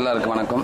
எல்லாருக்கும் வணக்கம்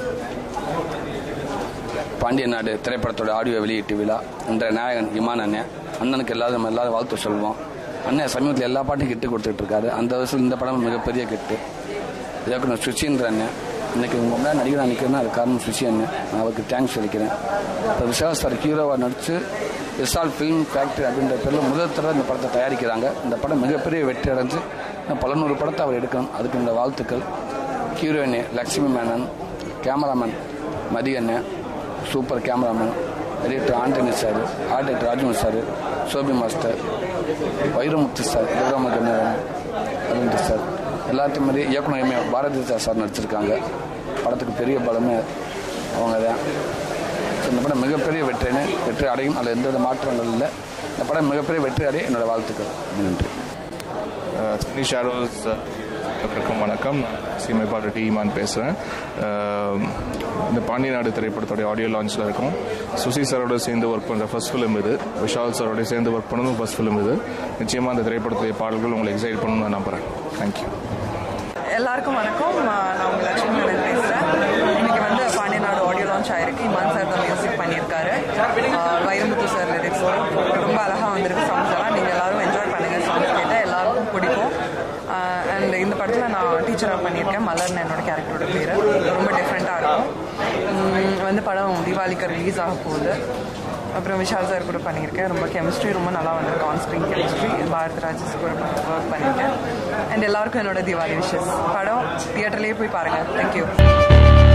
பாண்டிய நாடு திரைப்படத்தோட ஆடியோ வெளியீட்டு விழா என்ற நாயகன் இமான் அண்ணன் அண்ணனுக்கு எல்லாரும் நம்ம எல்லாரும் வாழ்த்து சொல்லுவோம் அண்ணன் சமீபத்தில் எல்லா பாட்டும் கிட்டு கொடுத்துட்டு இருக்காரு அந்த வருஷம் இந்த படம் மிகப்பெரிய கிட்டு இயக்குனர் சுஷீந்திர அண்ணன் இன்னைக்கு உங்க முன்னாடி நடிகராக நிற்கிறேன்னா அது காரணம் சுஷி அண்ணன் நான் அவருக்கு தேங்க்ஸ் சொல்லிக்கிறேன் இப்போ விஷால் சார் ஹீரோவாக நடித்து விசால் ஃபிலிம் ஃபேக்ட்ரி அப்படின்ற பேரில் முதல் தடவை இந்த படத்தை தயாரிக்கிறாங்க இந்த படம் மிகப்பெரிய வெற்றி அடைஞ்சு இன்னும் பல நூறு படத்தை அவர் எடுக்கணும் அதுக்கு இந்த வாழ்த்துக்கள் ஹீரோயினி லக்ஷ்மி மேனன் கேமராமேன் மதியண்ணன் super cameraman editor Antony sir art director Rajman sir Shobi master Vairamuthu sir துர்காமகண்ணன் அருண்டி சார் எல்லாத்தையும் மாதிரி இயக்குனர் எம்ஏ பாரதி சார் நடிச்சிருக்காங்க படத்துக்கு பெரிய பலமே அவங்க தான் இந்த படம் மிகப்பெரிய வெற்றின்னு வெற்றி அடையும் அதில் எந்தவித மாற்றங்கள் இல்லை இந்த படம் மிகப்பெரிய வெற்றி அடைய என்னோட வாழ்த்துக்கள் நன்றி தனி ஷாரோஸ் அனைவருக்கும் வணக்கம் சீமைப்பாடு டீமான் பேசுகிறேன் இந்த பாண்டிய நாடு திரைப்படத்தோடைய ஆடியோ லான்ச்சில் இருக்கும் சுசி சாரோட சேர்ந்து ஒர்க் பண்ணுற ஃபர்ஸ்ட் ஃபிலிம் இது விஷால் சாரோட சேர்ந்து ஒர்க் பண்ணதும் ஃபர்ஸ்ட் ஃபிலிம் இது நிச்சயமாக அந்த திரைப்படத்துடைய பாடல்கள் உங்களை எக்ஸைட் பண்ணணும்னு நான் நம்புகிறேன் தேங்க்யூ எல்லாருக்கும் வணக்கம் நான் உங்கள் லட்சுமி மேனன் பேசுகிறேன் இன்னைக்கு வந்து பாண்டிய நாடு ஆடியோ லான்ச் ஆயிருக்கு இமான் சார் தான் மியூசிக் பண்ணியிருக்காரு ஆஹ் வைரமுத்து சார் லிரிக்ஸ் ரொம்ப அழகாக வந்திருக்கு சாங்ஸ் எல்லாம் நீங்கள் எல்லாரும் என்ஜாய் பண்ணுங்கள் சாங்ஸ் கேட்டால் எல்லாருக்கும் பிடிக்கும் அண்ட் இந்த படத்தில் நான் டீச்சராக பண்ணியிருக்கேன் மலர்னு என்னோட கேரக்டரோட பேர் ரொம்ப டிஃப்ரெண்ட்டாக இருக்கும் உம் வந்து படம் தீபாவளிக்கு ரிலீஸ் ஆக போகுது அப்புறம் விஷால் சார் கூட பண்ணியிருக்கேன் ரொம்ப கெமிஸ்ட்ரி ரொம்ப நல்லா வந்திருக்கு ஆன் ஸ்க்ரீன் கெமிஸ்ட்ரி பாரத் ராஜஸ் கூட ஒர்க் பண்ணியிருக்கேன் அண்ட் எல்லாருக்கும் என்னோட தீபாவளி விஷஸ் படம் தியேட்டர்லேயே போய் பாருங்கள் தேங்க்யூ